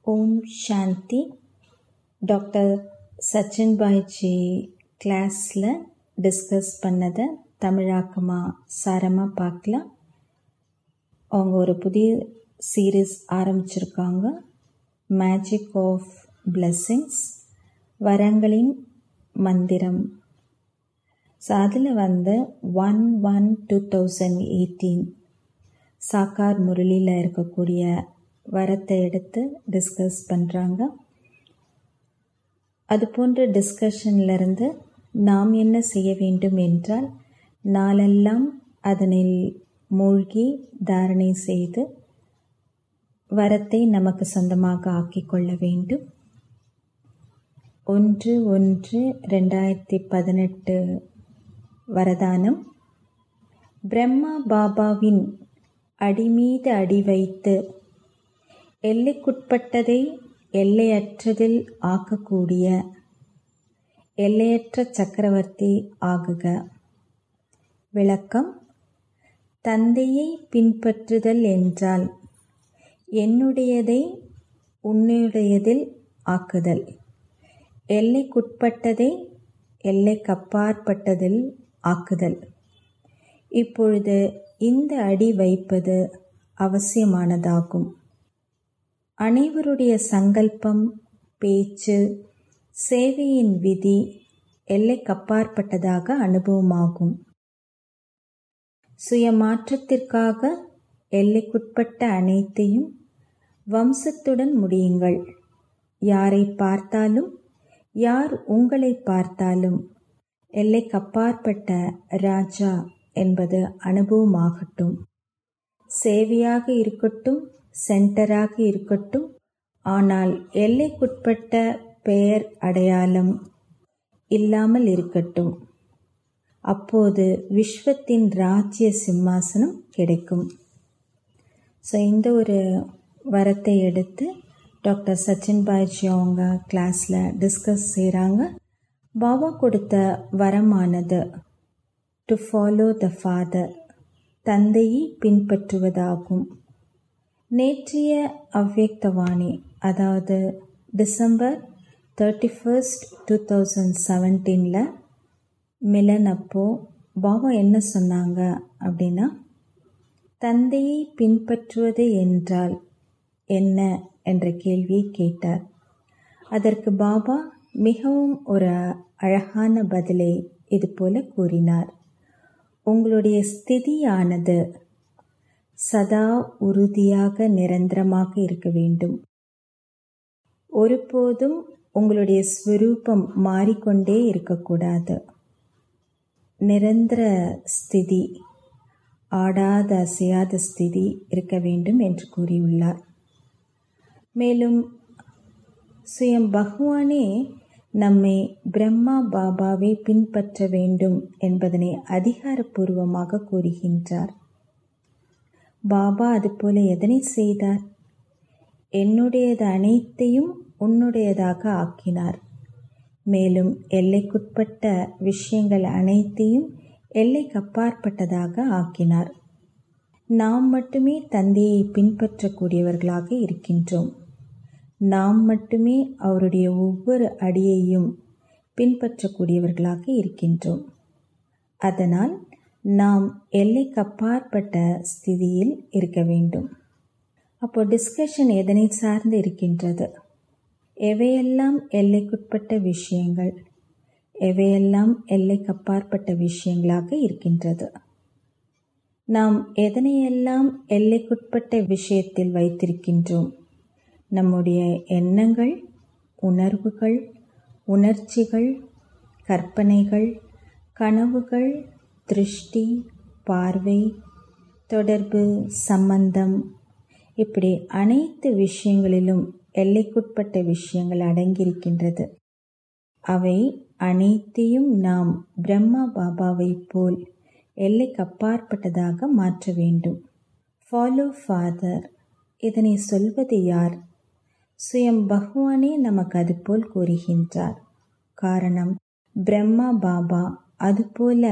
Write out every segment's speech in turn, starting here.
ஓம் சாந்தி டாக்டர் சச்சின் பாய்ஜி கிளாஸில் டிஸ்கஸ் பண்ணதை தமிழாக்கமாக சாரமாக பார்க்கலாம் அவங்க ஒரு புதிய சீரீஸ் ஆரம்பிச்சிருக்காங்க மேஜிக் ஆஃப் பிளெஸ்ஸிங்ஸ் வரங்களின் மந்திரம் ஸோ அதில் வந்து one one two thousand eighteen சாக்கார் முரளியில் இருக்கக்கூடிய வரத்தை எடுத்து டிஸ்கஸ் பண்ணுறாங்க அது போன்ற டிஸ்கஷன்லேருந்து நாம் என்ன செய்ய வேண்டும் என்றால் நாளெல்லாம் அதனில் மூழ்கி தாரணை செய்து வரத்தை நமக்கு சொந்தமாக ஆக்கிக்கொள்ள வேண்டும் ஒன்று ஒன்று ரெண்டாயிரத்தி பதினெட்டு வரதானம் பிரம்மா பாபாவின் அடிமீது அடி வைத்து எல்லைக்குட்பட்டதை எல்லையற்றதில் ஆக்கக்கூடிய எல்லையற்ற சக்கரவர்த்தி ஆகுக விளக்கம் தந்தையை பின்பற்றுதல் என்றால் என்னுடையதை உன்னுடையதில் ஆக்குதல் எல்லைக்குட்பட்டதை எல்லைக்கப்பாற்பட்டதில் ஆக்குதல் இப்பொழுது இந்த அடி வைப்பது அவசியமானதாகும் அனைவருடைய சங்கல்பம் பேச்சு சேவையின் விதி எல்லைக்கப்பாற்பட்டதாக அனுபவமாகும் சுயமாற்றத்திற்காக எல்லைக்குட்பட்ட அனைத்தையும் வம்சத்துடன் முடியுங்கள் யாரை பார்த்தாலும் யார் உங்களை பார்த்தாலும் எல்லைக்கப்பாற்பட்ட ராஜா என்பது அனுபவமாகட்டும் சேவையாக இருக்கட்டும் சென்டராக இருக்கட்டும் ஆனால் எல்லைக்குட்பட்ட பெயர் அடையாளம் இல்லாமல் இருக்கட்டும் அப்போது விஸ்வத்தின் ராஜ்ய சிம்மாசனம் கிடைக்கும் ஸோ இந்த ஒரு வரத்தை எடுத்து டாக்டர் சச்சின் பாய்ஜி அவங்க கிளாஸில் டிஸ்கஸ் செய்கிறாங்க பாபா கொடுத்த வரமானது டு ஃபாலோ த ஃபாதர் தந்தையை பின்பற்றுவதாகும் நேற்றைய அவ்வியக்தவாணி அதாவது December thirty first two thousand செவன்டீனில் மிலன் அப்போ பாபா என்ன சொன்னாங்க அப்படின்னா தந்தையை பின்பற்றுவது என்றால் என்ன என்ற கேள்வியை கேட்டார் அதற்கு பாபா மிகவும் ஒரு அழகான பதிலை இது போல கூறினார் உங்களுடைய ஸ்திதியானது சதா உறுதியாக நிரந்தரமாக இருக்க வேண்டும் ஒருபோதும் உங்களுடைய ஸ்வரூபம் மாறிக்கொண்டே இருக்கக்கூடாது நிரந்தர ஸ்திதி ஆடாத அசையாத ஸ்திதி இருக்க வேண்டும் என்று கூறியுள்ளார் மேலும் சுயம் பகவானே நம்மை பிரம்மா பாபாவை பின்பற்ற வேண்டும் என்பதனை அதிகாரப்பூர்வமாக கூறுகின்றார் பாபா அதுபோல எதனை செய்தார் என்னுடையது அனைத்தையும் உன்னுடையதாக ஆக்கினார் மேலும் எல்லைக்குட்பட்ட விஷயங்கள் அனைத்தையும் எல்லைக்கு அப்பாற்பட்டதாக ஆக்கினார் நாம் மட்டுமே தந்தையை பின்பற்றக்கூடியவர்களாக இருக்கின்றோம் நாம் மட்டுமே அவருடைய ஒவ்வொரு அடியையும் பின்பற்றக்கூடியவர்களாக இருக்கின்றோம் அதனால் நாம் எல்லைக்கு அப்பாற்பட்ட ஸ்திதியில் இருக்க வேண்டும் அப்போ டிஸ்கஷன் எதனை சார்ந்து இருக்கின்றது எவையெல்லாம் எல்லைக்குட்பட்ட விஷயங்கள் எவையெல்லாம் எல்லைக்கு அப்பாற்பட்ட விஷயங்களாக இருக்கின்றது நாம் எதனையெல்லாம் எல்லைக்குட்பட்ட விஷயத்தில் வைத்திருக்கின்றோம் நம்முடைய எண்ணங்கள் உணர்வுகள் உணர்ச்சிகள் கற்பனைகள் கனவுகள் திருஷ்டி பார்வை தொடர்பு சம்பந்தம் இப்படி அனைத்து விஷயங்களிலும் எல்லைக்குட்பட்ட விஷயங்கள் அடங்கியிருக்கின்றது அவை அனைத்தையும் நாம் பிரம்மா பாபாவை போல் எல்லைக்கு அப்பாற்பட்டதாக மாற்ற வேண்டும் ஃபாலோ ஃபாதர் இதனை சொல்வது யார் சுயம் பகவானே நமக்கு அதுபோல் கூறுகின்றார் காரணம் பிரம்மா பாபா அதுபோல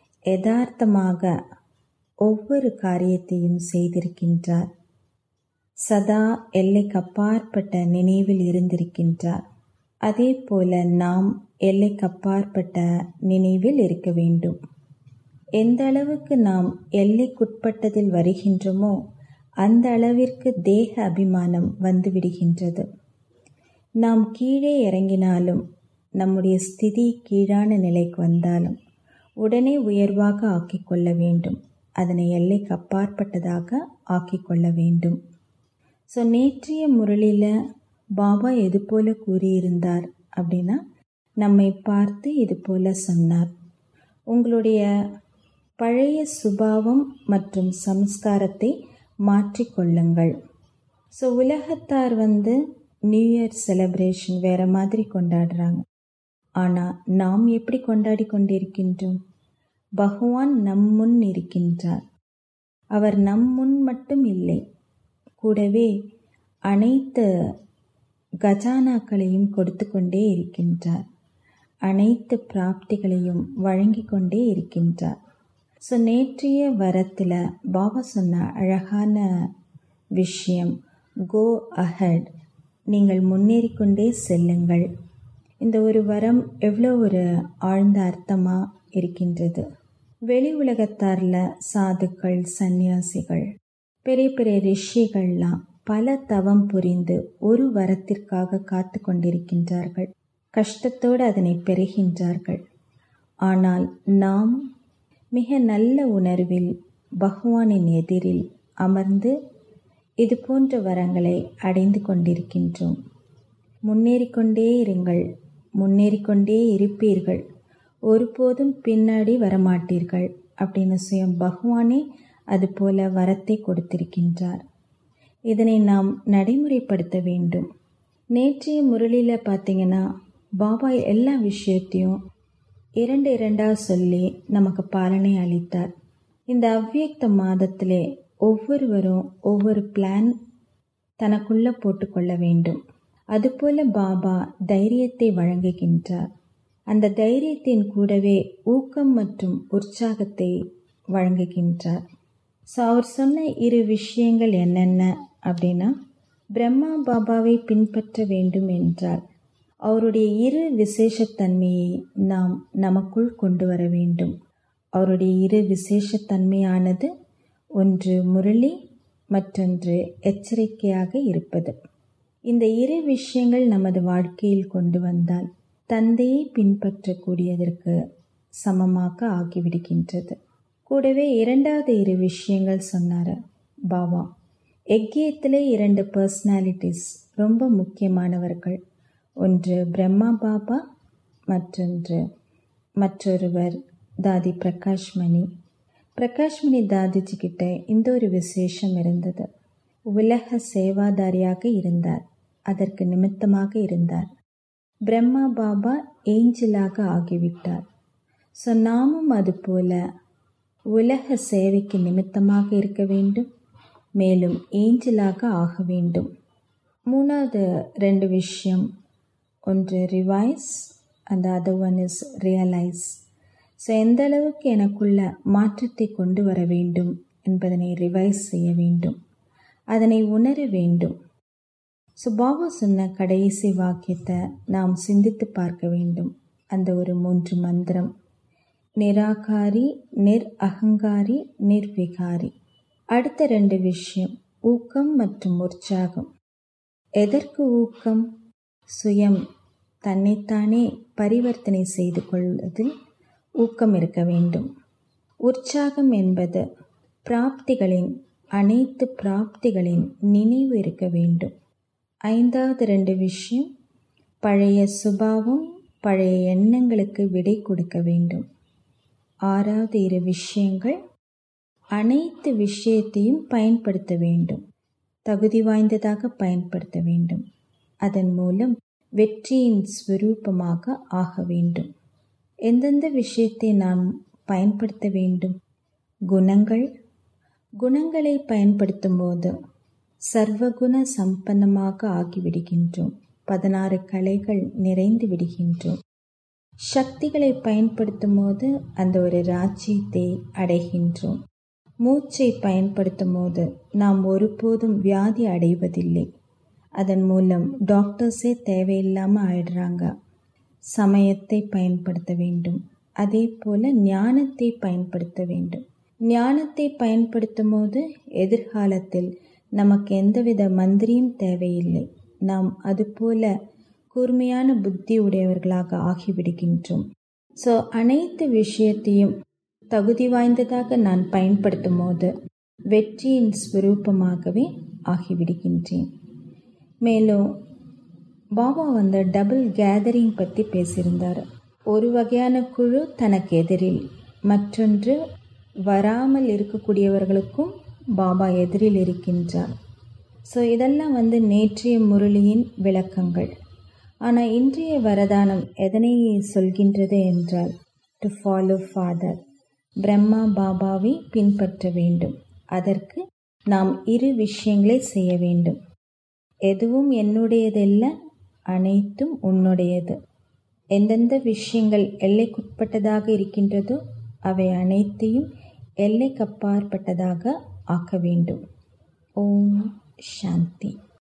யதார்த்தமாக ஒவ்வொரு காரியத்தையும் செய்திருக்கின்றார் சதா எல்லைக்கப்பாற்பட்ட நினைவில் இருந்திருக்கின்றார் அதே போல நாம் எல்லைக்கப்பாற்பட்ட நினைவில் இருக்க வேண்டும் எந்த அளவுக்கு நாம் எல்லைக்குட்பட்டதில் வருகின்றோமோ அந்த அளவிற்கு தேக அபிமானம் வந்துவிடுகின்றது நாம் கீழே இறங்கினாலும் நம்முடைய ஸ்திதி கீழான நிலைக்கு வந்தாலும் உடனே உயர்வாக ஆக்கிக் கொள்ள வேண்டும் அதனை எல்லைக்கு அப்பாற்பட்டதாக ஆக்கிக் கொள்ள வேண்டும் ஸோ நேற்றைய முரளியில் பாபா எது போல கூறியிருந்தார் அப்படின்னா நம்மை பார்த்து இது போல சொன்னார் உங்களுடைய பழைய சுபாவம் மற்றும் சம்ஸ்காரத்தை மாற்றிக்கொள்ளுங்கள் ஸோ உலகத்தார் வந்து நியூ இயர் செலிப்ரேஷன் வேறு மாதிரி கொண்டாடுறாங்க ஆனால் நாம் எப்படி கொண்டாடி கொண்டிருக்கின்றோம் பகவான் நம் முன் இருக்கின்றார் அவர் நம் முன் மட்டும் இல்லை கூடவே அனைத்து கஜானாக்களையும் கொடுத்து கொண்டே இருக்கின்றார் அனைத்து பிராப்திகளையும் வழங்கி கொண்டே இருக்கின்றார் ஸோ நேற்றைய வரத்தில் பாபா சொன்ன அழகான விஷயம் கோ அஹெட் நீங்கள் முன்னேறிக்கொண்டே செல்லுங்கள் இந்த ஒரு வரம் எவ்வளோ ஒரு ஆழ்ந்த அர்த்தமாக இருக்கின்றது வெளி உலகத்தாரில் சாதுக்கள் சந்நியாசிகள் பெரிய பெரிய ரிஷிகள்லாம் பல தவம் புரிந்து ஒரு வரத்திற்காக காத்து கொண்டிருக்கின்றார்கள் கஷ்டத்தோடு அதனை பெறுகின்றார்கள் ஆனால் நாம் மிக நல்ல உணர்வில் பகவானின் எதிரில் அமர்ந்து இது போன்ற வரங்களை அடைந்து கொண்டிருக்கின்றோம் முன்னேறிக்கொண்டே இருங்கள் முன்னேறிக்கொண்டே இருப்பீர்கள் ஒருபோதும் பின்னாடி வரமாட்டீர்கள் அப்படின்னு சுயம் பகவானே அதுபோல வரத்தை கொடுத்திருக்கின்றார் இதனை நாம் நடைமுறைப்படுத்த வேண்டும் நேற்றைய முரளியில் பார்த்தீங்கன்னா பாபா எல்லா விஷயத்தையும் இரண்டு இரண்டாக சொல்லி நமக்கு பாலனை அளித்தார் இந்த அவ்வியக்த மாதத்திலே ஒவ்வொருவரும் ஒவ்வொரு பிளான் தனக்குள்ள போட்டுக்கொள்ள வேண்டும் அதுபோல பாபா தைரியத்தை வழங்குகின்றார் அந்த தைரியத்தின் கூடவே ஊக்கம் மற்றும் உற்சாகத்தை வழங்குகின்றார் ஸோ அவர் சொன்ன இரு விஷயங்கள் என்னென்ன அப்படின்னா பிரம்மா பாபாவை பின்பற்ற வேண்டும் என்றால் அவருடைய இரு விசேஷத்தன்மையை நாம் நமக்குள் கொண்டு வர வேண்டும் அவருடைய இரு விசேஷத்தன்மையானது ஒன்று முரளி மற்றொன்று எச்சரிக்கையாக இருப்பது இந்த இரு விஷயங்கள் நமது வாழ்க்கையில் கொண்டு வந்தால் தந்தையை பின்பற்றக்கூடியதற்கு சமமாக ஆகிவிடுகின்றது கூடவே இரண்டாவது இரு விஷயங்கள் சொன்னார் பாபா எக்கியத்திலே இரண்டு பர்சனாலிட்டிஸ் ரொம்ப முக்கியமானவர்கள் ஒன்று பிரம்மா பாபா மற்றொன்று மற்றொருவர் தாதி பிரகாஷ்மணி பிரகாஷ்மணி தாதிஜி கிட்ட இந்த ஒரு விசேஷம் இருந்தது உலக சேவாதாரியாக இருந்தார் அதற்கு நிமித்தமாக இருந்தார் பிரம்மா பாபா ஏஞ்சலாக ஆகிவிட்டார் ஸோ நாமும் அதுபோல உலக சேவைக்கு நிமித்தமாக இருக்க வேண்டும் மேலும் ஏஞ்சலாக ஆக வேண்டும் மூணாவது ரெண்டு விஷயம் ஒன்று ரிவைஸ் அந்த other one is realise so எந்த அளவுக்கு எனக்குள்ள மாற்றத்தை கொண்டு வர வேண்டும் என்பதனை ரிவைஸ் செய்ய வேண்டும் அதனை உணர வேண்டும் ஸோ பாபா சொன்ன கடைசி வாக்கியத்தை நாம் சிந்தித்து பார்க்க வேண்டும் அந்த ஒரு மூன்று மந்திரம் நிராகாரி நிர் அகங்காரி நிர்விகாரி அடுத்த ரெண்டு விஷயம் ஊக்கம் மற்றும் உற்சாகம் எதற்கு ஊக்கம் சுயம் தன்னைத்தானே பரிவர்த்தனை செய்து கொள்வதில் ஊக்கம் இருக்க வேண்டும் உற்சாகம் என்பது பிராப்திகளின் அனைத்து பிராப்திகளின் நினைவு இருக்க வேண்டும் ஐந்தாவது ரெண்டு விஷயம் பழைய சுபாவம் பழைய எண்ணங்களுக்கு விடை கொடுக்க வேண்டும் ஆறாவது இரு விஷயங்கள் அனைத்து விஷயத்தையும் பயன்படுத்த வேண்டும் தகுதி வாய்ந்ததாக பயன்படுத்த வேண்டும் அதன் மூலம் வெற்றியின் ஸ்வரூபமாக ஆக வேண்டும் எந்தெந்த விஷயத்தை நாம் பயன்படுத்த வேண்டும் குணங்கள் குணங்களை பயன்படுத்தும் போது சர்வகுண சம்பன்னமாக ஆகிவிடுகின்றோம் பதினாறு கலைகள் நிறைந்து விடுகின்றோம் சக்திகளை பயன்படுத்தும் போது அந்த ஒரு ராஜ்யத்தை அடைகின்றோம் மூச்சை பயன்படுத்தும் போது நாம் ஒருபோதும் வியாதி அடைவதில்லை அதன் மூலம் டாக்டர்ஸே தேவையில்லாமல் ஆயிடுறாங்க சமயத்தை பயன்படுத்த வேண்டும் அதே போல ஞானத்தை பயன்படுத்த வேண்டும் ஞானத்தை பயன்படுத்தும் போது எதிர்காலத்தில் நமக்கு எந்தவித மந்திரியும் தேவையில்லை நாம் அதுபோல கூர்மையான புத்தி உடையவர்களாக ஆகிவிடுகின்றோம் ஸோ அனைத்து விஷயத்தையும் தகுதி வாய்ந்ததாக நான் பயன்படுத்தும் போது வெற்றியின் ஸ்வரூபமாகவே ஆகிவிடுகின்றேன் மேலும் பாபா வந்து டபுள் கேதரிங் பற்றி பேசியிருந்தார் ஒரு வகையான குழு தனக்கு எதிரில் மற்றொன்று வராமல் இருக்கக்கூடியவர்களுக்கும் பாபா எதிரில் இருக்கின்றார் ஸோ இதெல்லாம் வந்து நேற்றைய முரளியின் விளக்கங்கள் ஆனால் இன்றைய வரதானம் எதனை சொல்கின்றது என்றால் டு ஃபாலோ ஃபாதர் பிரம்மா பாபாவை பின்பற்ற வேண்டும் அதற்கு நாம் இரு விஷயங்களை செய்ய வேண்டும் எதுவும் என்னுடையதல்ல அனைத்தும் உன்னுடையது எந்தெந்த விஷயங்கள் எல்லைக்குட்பட்டதாக இருக்கின்றதோ அவை அனைத்தையும் எல்லைக்கப்பாற்பட்டதாக ஆக்க வேண்டும் ஓம் சாந்தி